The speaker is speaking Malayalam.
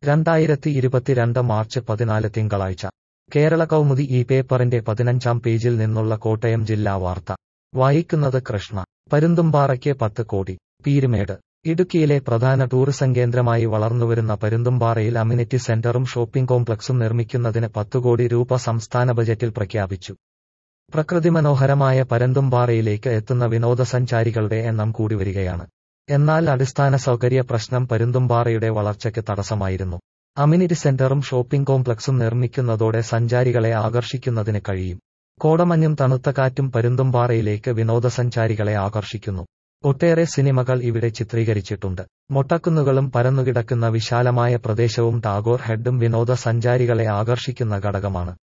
രണ്ടായിരത്തി ഇരുപത്തിരണ്ട് മാർച്ച് പതിനാല് തിങ്കളാഴ്ച കേരള കൗമുദി ഈ പേപ്പറിന്റെ പതിനഞ്ചാം പേജിൽ നിന്നുള്ള കോട്ടയം ജില്ലാ വാർത്ത വായിക്കുന്നത് കൃഷ്ണ പരുന്തുംപാറയ്ക്ക് പത്ത് കോടി പീരുമേട് ഇടുക്കിയിലെ പ്രധാന ടൂറിസം കേന്ദ്രമായി വളർന്നുവരുന്ന പരുന്തുംപാറയിൽ അമ്യൂണിറ്റി സെന്ററും ഷോപ്പിംഗ് കോംപ്ലക്സും നിർമ്മിക്കുന്നതിന് പത്തു കോടി രൂപ സംസ്ഥാന ബജറ്റിൽ പ്രഖ്യാപിച്ചു പ്രകൃതിമനോഹരമായ പരുന്തുംപാറയിലേക്ക് എത്തുന്ന വിനോദസഞ്ചാരികളുടെ എണ്ണം കൂടി വരികയാണ് എന്നാൽ അടിസ്ഥാന സൗകര്യ പ്രശ്നം പരുന്തുംപാറയുടെ വളർച്ചയ്ക്ക് തടസ്സമായിരുന്നു അമ്യൂണിറ്റി സെന്ററും ഷോപ്പിംഗ് കോംപ്ലക്സും നിർമ്മിക്കുന്നതോടെ സഞ്ചാരികളെ ആകർഷിക്കുന്നതിന് കഴിയും കോടമഞ്ഞും തണുത്ത കാറ്റും പരുന്തുംപാറയിലേക്ക് വിനോദസഞ്ചാരികളെ ആകർഷിക്കുന്നു ഒട്ടേറെ സിനിമകൾ ഇവിടെ ചിത്രീകരിച്ചിട്ടുണ്ട് മൊട്ടക്കുന്നുകളും പരന്നുകിടക്കുന്ന വിശാലമായ പ്രദേശവും ടാഗോർ ഹെഡും വിനോദസഞ്ചാരികളെ ആകർഷിക്കുന്ന ഘടകമാണ്